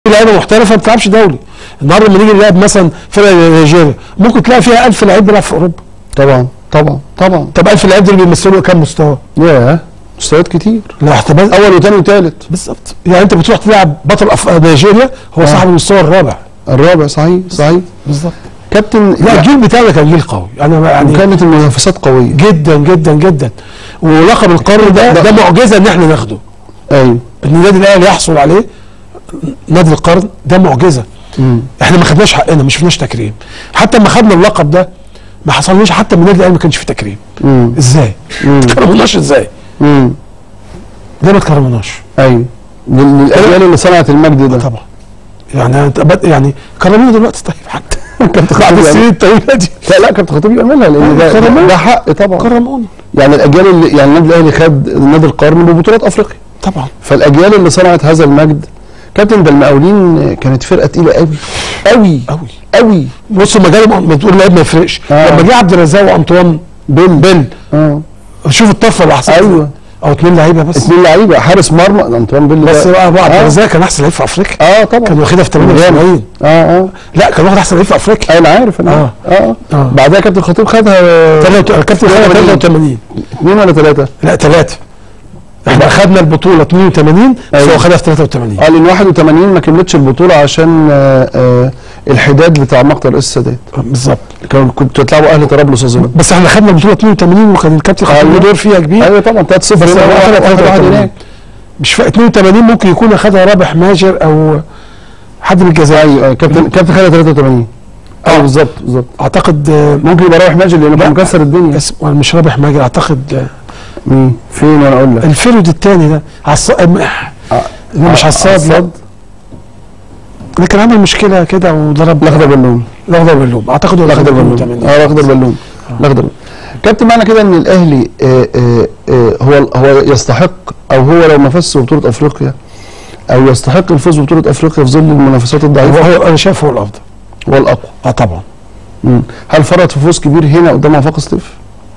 لعيبه محترفه ما بتلعبش دولي النهارده لما نيجي نلعب مثلا فرقه نيجيريا ممكن تلاقي فيها 1000 لعيب بيلعب في اوروبا طبعا طبعا طبعا طب 1000 لعيب دول بيمثلوا كام مستوى؟ ياه مستويات كتير لا احتمال اول وثاني وثالث بالظبط يعني انت بتروح تلعب بطل أف... نيجيريا هو آه. صاحب المستوى الرابع الرابع صحيح صحيح بالظبط كابتن لا الجيل بتاعنا كان جيل قوي انا يعني وكانت المنافسات قويه جدا جدا جدا ولقب القرن ده ده معجزه ان احنا ناخده ايوه ان النادي الاهلي يحصل عليه نادي القرن ده معجزه مم. احنا ما خدناش حقنا ما شفناش تكريم حتى لما خدنا اللقب ده ما حصلناش حتى من النادي الاهلي ما كانش في تكريم مم. ازاي؟ مم. ما تكرموناش ازاي؟ مم. ليه ما تكرموناش؟ ايوه لل- للاجيال اللي صنعت المجد ده طبعا يعني انت بد- يعني كرمونا دلوقتي طيب حتى كابتن بعد خطيب السنين الطويله دي لا لا كابتن خطيب يعملها لان ده, كرمونا. ده, ده حق طبعا كرمونا يعني الاجيال اللي يعني النادي الاهلي خد نادي القرن ببطولات افريقيا طبعا فالاجيال اللي صنعت هذا المجد كابتن ده المقاولين كانت فرقه تقيله قوي قوي قوي قوي بص لما جالي ما تقول لعيب ما يفرقش آه. لما جه عبد الرزاق وانطوان بيل بيل اه شوف الطفره اللي حصلت ايوه او اتنين لعيبه بس اثنين لعيبه حارس مرمى انطوان بيل بس ده- بقى أبو عبد آه. الرزاق كان احسن لعيب في افريقيا اه طبعا كان واخدها في 78 اه اه لا كان واخد احسن لعيب في افريقيا انا عارف انا آه. عارف. اه آه. بعدها كابتن خطيب خدها تلاتة- الكابتن خدها 83 اثنين ولا ثلاثه؟ لا ثلاثه احنا خدنا البطوله 82 بس أيوة. هو خدها في 83 اه لان 81 ما كملتش البطوله عشان آه آه الحداد بتاع مقتل رئيس السادات بالظبط كانوا كنتوا تلعبوا اهلي طرابلس اظن بس احنا خدنا البطوله 82 وكان الكابتن خطيب له أيوة. دور فيها كبير ايوه طبعا 3 0 بس هنا هو واحد خدها واحد واحد 83 هناك مش في 82 ممكن يكون اخدها رابح ماجر او حد من الجزائر ايوه أيوة. كابتن كابتن خدها 83 اه بالظبط بالظبط اعتقد آه، ممكن يبقى رايح ماجد لانه لا. كان مكسر الدنيا اسمه مش رابح ماجر اعتقد آه، مين فين وانا اقول لك الفرد الثاني ده عص... آه، آه. مش عصاد لا عصاد. ده كان عامل مشكله كده وضرب الاخضر باللون الاخضر باللوم اعتقد هو الاخضر باللون 82. اه الاخضر باللون الاخضر باللون. كابتن معنى كده ان الاهلي آه آه آه هو هو يستحق او هو لو ما فازش ببطوله افريقيا او يستحق الفوز ببطوله افريقيا في ظل المنافسات هو الضعيفه هو انا شايف هو الافضل هو الاقوى اه طبعا مم. هل فرط في فوز كبير هنا قدام وفاق سطيف؟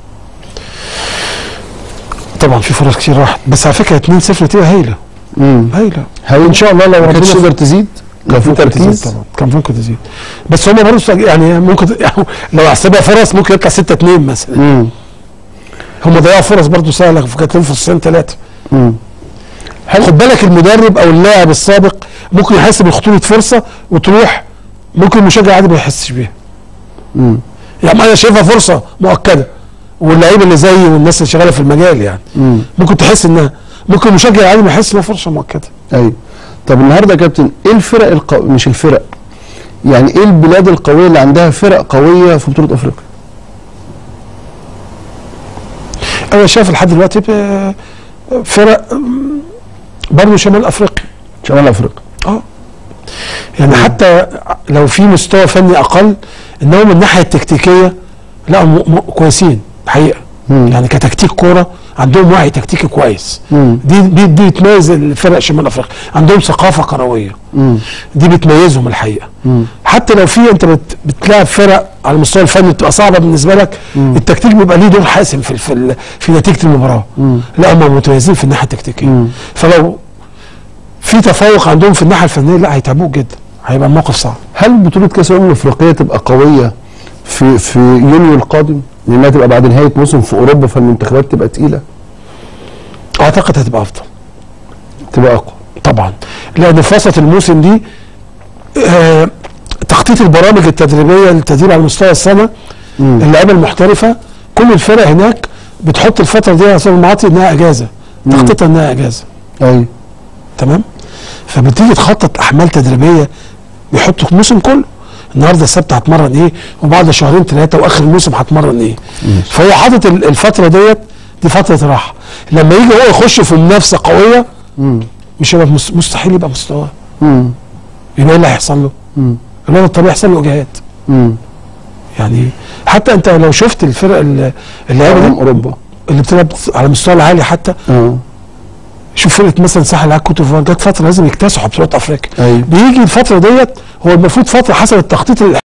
طبعا في فرص كتير راحت بس على فكره 2 0 نتيجه هايله امم هايله هل ان شاء الله لو ما ربنا كانتش تقدر تزيد؟ لو في ممكن تزيد تركيز طبعا كان ممكن تزيد بس هم برضه يعني ممكن لو احسبها فرص ممكن يطلع 6 2 مثلا امم هم ضيعوا فرص برضه سهله كانت لهم فرصتين ثلاثه امم خد بالك المدرب او اللاعب السابق ممكن يحس بخطوره فرصه وتروح ممكن المشجع عادي ما يحسش بيها امم يعني انا شايفها فرصه مؤكده واللعيبه اللي زيي والناس اللي شغاله في المجال يعني امم ممكن تحس انها ممكن المشجع العادي ما يحس انها فرصه مؤكده ايوه طب النهارده يا كابتن ايه الفرق القو... مش الفرق يعني ايه البلاد القويه اللي عندها فرق قويه في بطوله افريقيا؟ انا شايف لحد دلوقتي ب- فرق برضه شمال افريقيا شمال افريقيا اه يعني حتى لو في مستوى فني اقل انهم من الناحيه التكتيكيه لا م- م- كويسين الحقيقه مم. يعني كتكتيك كوره عندهم وعي تكتيكي كويس مم. دي دي دي بتميز الفرق شمال افريقيا عندهم ثقافه كرويه امم دي بتميزهم الحقيقه امم حتى لو في انت بت بتلاعب فرق على المستوى الفني بتبقى صعبه بالنسبه لك مم. التكتيك بيبقى ليه دور حاسم في في, ال- في نتيجه المباراه مم. لا هم متميزين في الناحيه التكتيكيه مم. فلو في تفوق عندهم في الناحيه الفنيه لا هيتعبوك جدا هيبقى الموقف صعب هل بطوله كاس الامم الافريقيه تبقى قويه في في يونيو القادم؟ لانها تبقى بعد نهايه موسم في اوروبا فالمنتخبات تبقى تقيله اعتقد هتبقى افضل تبقى اقوى طبعا لان فتره الموسم دي آه تخطيط البرامج التدريبيه للتدريب على مستوى السنه مم. اللعيبه المحترفه كل الفرق هناك بتحط الفتره دي على سبيل المعاطي انها اجازه مم. تخطيطها انها اجازه ايوه تمام فبتيجي تخطط احمال تدريبيه بيحطوا الموسم كله النهارده السبت هتمرن ايه وبعد شهرين ثلاثه واخر الموسم هتمرن ايه فهو حاطط ال- الفتره ديت دي فتره راحه لما يجي هو يخش في منافسه قويه امم مش هيبقى مس- مستحيل يبقى مستواه امم يبقى ايه اللي هيحصل له؟ امم الوضع الطبيعي يحصل له اجهاد امم يعني حتى انت لو شفت الفرق ال- اللعيبه دي اوروبا اللي بتلعب على المستوى العالي حتى اه شوف فرقه مثلا ساحل العاج كوت ديفوار جت فتره لازم يكتسحوا بطولات افريقيا ايوه بيجي الفتره ديت هو المفروض فتره حسب التخطيط